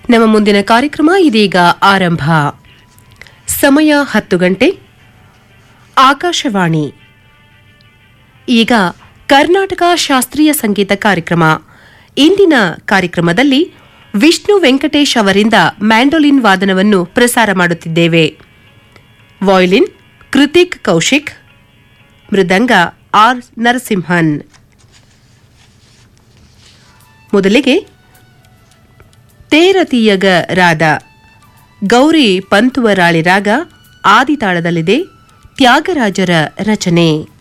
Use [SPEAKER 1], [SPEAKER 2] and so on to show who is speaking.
[SPEAKER 1] ನಮ್ಮ ಮುಂದಿನ ಕಾರ್ಯಕ್ರಮ ಇದೀಗ ಆರಂಭ ಸಮಯ ಹತ್ತು ಗಂಟೆ ಆಕಾಶವಾಣಿ ಈಗ ಕರ್ನಾಟಕ ಶಾಸ್ತ್ರೀಯ ಸಂಗೀತ ಕಾರ್ಯಕ್ರಮ ಇಂದಿನ ಕಾರ್ಯಕ್ರಮದಲ್ಲಿ ವಿಷ್ಣು ವೆಂಕಟೇಶ್ ಅವರಿಂದ ಮ್ಯಾಂಡೋಲಿನ್ ವಾದನವನ್ನು ಪ್ರಸಾರ ಮಾಡುತ್ತಿದ್ದೇವೆ ವಾಯ್ಲಿನ್ ಕೃತಿಕ್ ಕೌಶಿಕ್ ಮೃದಂಗ ಆರ್ ನರಸಿಂಹನ್ ಮೊದಲಿಗೆ ತೇರತೀಯಗ ರಾದ ಗೌರಿ ಪಂತುವರಾಳಿ ರಾಗ ಆದಿತಾಳದಲ್ಲಿದೆ ತ್ಯಾಗರಾಜರ ರಚನೆ